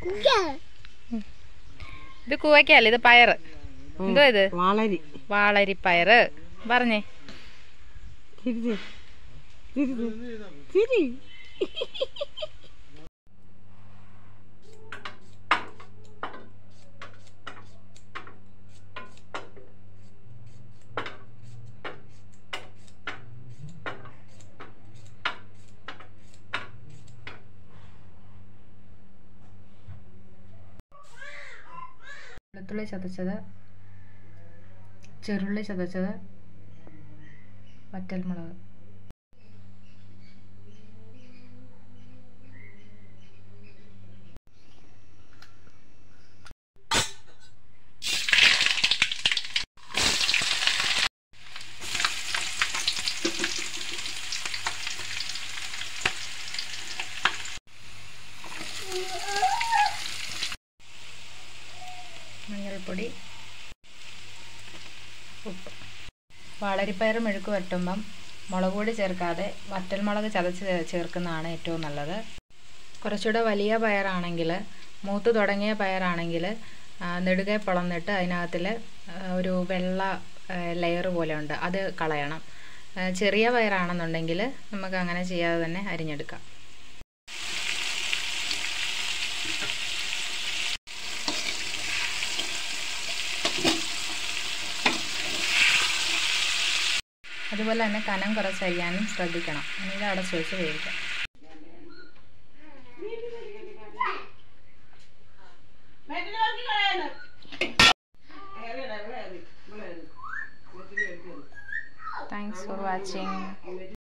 ഇത് കൂവയ്ക്കല്ല ഇത് പയറ് എന്തോ ഇത് വളരി വാളരിപ്പയറ് പറഞ്ഞേ തിരിച്ച് തിരിച്ച് തിരി വെളുത്തുള്ളി ചതച്ചത് ചെറുള്ളി ചതച്ചത് വറ്റൽമുളക് മഞ്ഞൾപ്പൊടി ഉപ്പ് വാളരിപ്പയർ മെഴുക്ക് വറ്റുമ്പം മുളക് പൊടി ചേർക്കാതെ വറ്റൽമുളക് ചതച്ച് ചേ- ചേർക്കുന്നതാണ് ഏറ്റവും നല്ലത് കുറച്ചുകൂടെ വലിയ പയറാണെങ്കിൽ മൂത്ത് തുടങ്ങിയ പയറാണെങ്കിൽ നെടുകെ പൊളന്നിട്ട് അതിനകത്തിൽ ഒരു വെള്ള ലെയർ പോലെ ഉണ്ട് അത് കളയണം ആ, ചെറിയ പയറാണെന്നുണ്ടെങ്കിൽ നമുക്ക് അങ്ങനെ ചെയ്യാതെ തന്നെ അരിഞ്ഞെടുക്കാം അതുപോലെ തന്നെ കനം കുറച്ച് അരിയാനും ശ്രദ്ധിക്കണം ഇനി ഇത് അടച്ചു വെച്ച് വേവിക്കാം താങ്ക്സ് ഫോർ വാച്ചിങ്